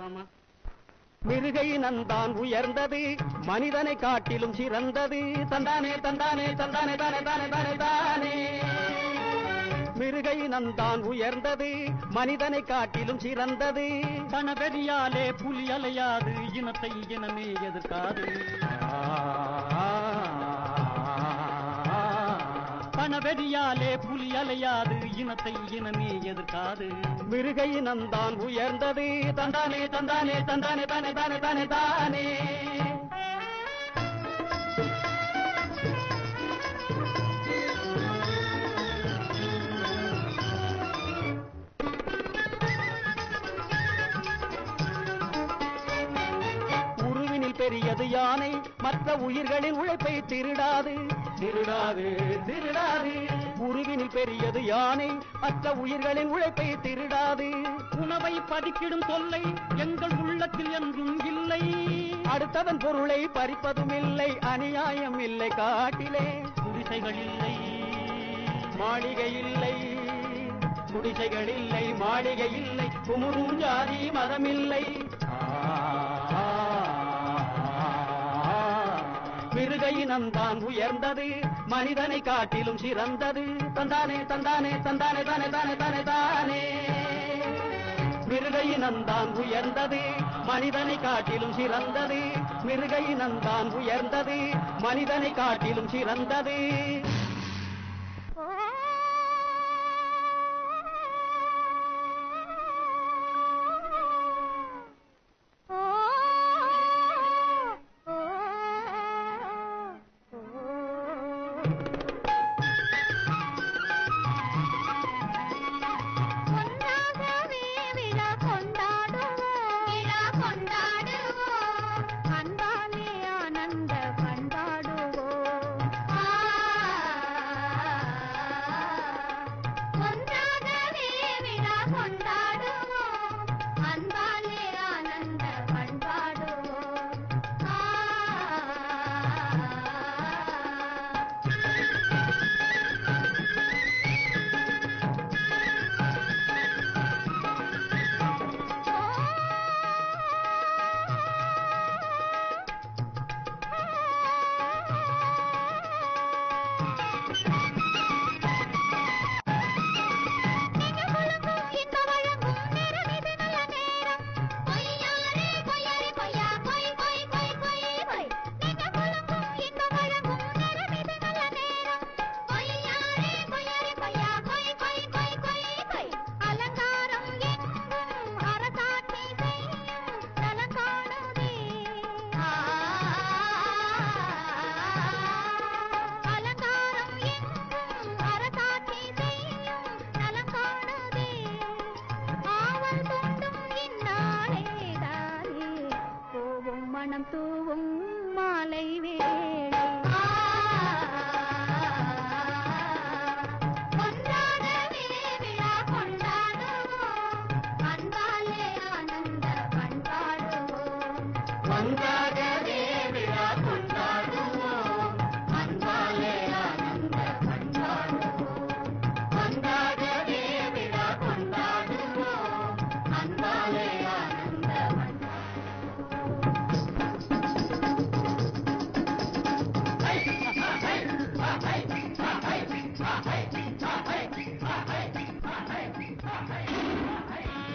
ஆமா மிருகை நந்தான் உயர்ந்தது மனிதனை காட்டிலும் சிறந்தது தந்தானே தந்தானே தந்தானே தானே தானே தானே தானே மிருகை நந்தான் உயர்ந்தது மனிதனை காட்டிலும் சிறந்தது பணவெறியாலே புலி அலையாது இனத்தை இனமே எதிர்க்காது பணவெறியாலே புலி அலையாது இனத்தை இனமே எதிர்க்காது மிருகை நந்தான் உயர்ந்தது தந்தானே தந்தானே தந்தானே தானே தானே தானே தானே உருவினில் பெரியது யானை மற்ற உயிர்களின் உழைப்பை திருடாது திருடாது திருடாது உருவினில் பெரியது யானை மற்ற உயிர்களின் உழைப்பை திருடாது உணவை பதுக்கிடும் தொல்லை எங்கள் உள்ளத்தில் என்றும் இல்லை அடுத்தவன் பொருளை பறிப்பதும் இல்லை அநியாயம் இல்லை காட்டிலே குடிசைகள் இல்லை மாளிகை இல்லை குடிசைகள் இல்லை மாளிகை இல்லை குமுறும் ஜாதி மதமில்லை மிருகையினம்தான் உயர்ந்தது மனிதனை காட்டிலும் சிறந்தது தந்தானே தந்தானே தந்தானே தானே தானே தானே தானே மிருகையினம்தான் உயர்ந்தது மனிதனை காட்டிலும் சிறந்தது மிருகையினம்தான் உயர்ந்தது மனிதனை காட்டிலும் சிறந்தது ஒன்றாகவே விழா கொண்டாடுவோம் விழா கொண்டாடுவோம் அன்பாலே ஆனந்த பண்பாடுவோம் ஒன்றாகவே விழா கொண்டாடுவோம் அன்பாலே ஆனந்த பண்பாடுவோம் நீங்க குலுங்கும் இந்த வழங்கும் நேரம் இது நல்ல நேரம் பொய்யாரே பொய்யாரே பொய்யா பொய் பொய் பொய் பொய் பொய் நீங்க குலுங்கும் இந்த வழங்கும் நேரம் இது நல்ல நேரம் பொய்யாரே பொய்யாரே பொய்யா பொய் பொய் பொய் பொய் பொய் அலங்காரம் எங்கும் அரசாட்சி செய்யும் நலம் காணுதே அலங்காரம் எங்கும் அரசாட்சி செய்யும் நலம் காணுதே ஆவல் கொண்டும் இந்நாளே தானே போவும் மனம் தூவும் மாலை வேளை ஒன்றாகவே விழா கொண்டாடுவோம் அன்பாலே ஆனந்த பண்பாடுவோம் வந்தா